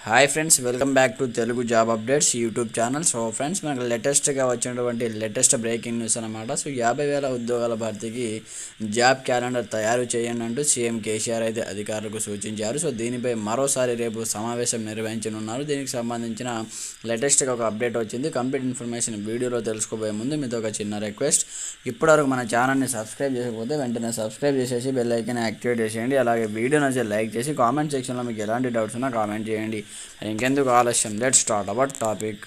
hi friends welcome back to Telugu job updates YouTube channel so friends మనకు లేటెస్ట్గా వచ్చినటువంటి latest breaking news అనమాట so యాభై వేల ఉద్యోగాల భర్తీకి జాబ్ క్యాలెండర్ తయారు చేయండి అంటూ సీఎం కేసీఆర్ అయితే అధికారులకు సూచించారు సో దీనిపై మరోసారి రేపు సమావేశం నిర్వహించనున్నారు దీనికి సంబంధించిన లేటెస్ట్గా ఒక అప్డేట్ వచ్చింది కంప్లీట్ ఇన్ఫర్మేషన్ వీడియోలో తెలుసుకోబోయే ముందు మీతో ఒక చిన్న రిక్వెస్ట్ ఇప్పటివరకు మన ఛానల్ని సబ్స్క్రైబ్ చేయకపోతే వెంటనే సబ్స్క్రైబ్ చేసేసి బెల్ ఐకన్ యాక్టివేట్ చేసేయండి అలాగే వీడియో నచ్చితే లైక్ చేసి కామెంట్ సెక్షన్లో మీకు ఎలాంటి డౌట్స్ ఉన్నా కామెంట్ చేయండి ఇంకెందుకు ఆలస్యం లెట్ స్టార్ట్ అవర్ టాపిక్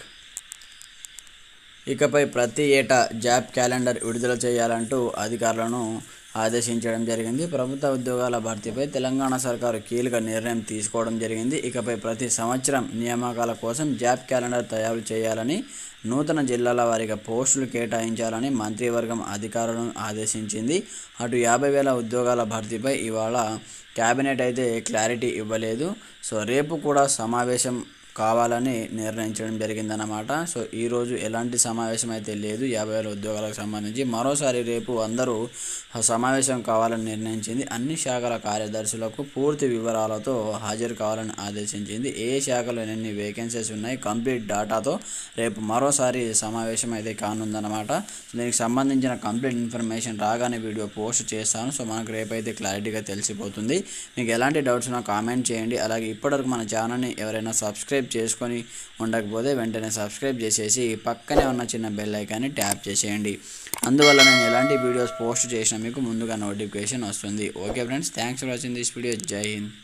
ఇకపై ప్రతి ఏటా జాబ్ క్యాలెండర్ విడుదల చేయాలంటూ అధికారులను ఆదేశించడం జరిగింది ప్రభుత్వ ఉద్యోగాల భర్తీపై తెలంగాణ సర్కారు కీలక నిర్ణయం తీసుకోవడం జరిగింది ఇకపై ప్రతి సంవత్సరం నియామకాల కోసం జాబ్ క్యాలెండర్ తయారు చేయాలని నూతన జిల్లాల వారిగా పోస్టులు కేటాయించాలని మంత్రివర్గం అధికారులను ఆదేశించింది అటు యాభై వేల ఉద్యోగాల భర్తీపై ఇవాళ క్యాబినెట్ అయితే క్లారిటీ ఇవ్వలేదు సో రేపు కూడా సమావేశం కావాలని నిర్ణయించడం జరిగిందన్నమాట సో ఈరోజు ఎలాంటి సమావేశం అయితే లేదు యాభై వేల ఉద్యోగాలకు సంబంధించి మరోసారి రేపు అందరూ సమావేశం కావాలని నిర్ణయించింది అన్ని శాఖల కార్యదర్శులకు పూర్తి వివరాలతో హాజరు కావాలని ఆదేశించింది ఏ శాఖలో ఎన్ని వేకెన్సీస్ ఉన్నాయి కంప్లీట్ డాటాతో రేపు మరోసారి సమావేశం అయితే కానుందన్నమాట దీనికి సంబంధించిన కంప్లీట్ ఇన్ఫర్మేషన్ రాగానే వీడియో పోస్ట్ చేస్తాను సో మనకు రేపైతే క్లారిటీగా తెలిసిపోతుంది మీకు ఎలాంటి డౌట్స్ ఉన్నా కామెంట్ చేయండి అలాగే ఇప్పటివరకు మన ఛానల్ని ఎవరైనా సబ్స్క్రైబ్ చేసుకొని ఉండకపోతే వెంటనే సబ్స్క్రైబ్ చేసేసి పక్కనే ఉన్న చిన్న బెల్ ఐకాన్ని ట్యాప్ చేసేయండి అందువల్ల నేను ఎలాంటి వీడియోస్ పోస్ట్ చేసినా మీకు ముందుగా నోటిఫికేషన్ వస్తుంది okay friends thanks for watching this video Jai Hind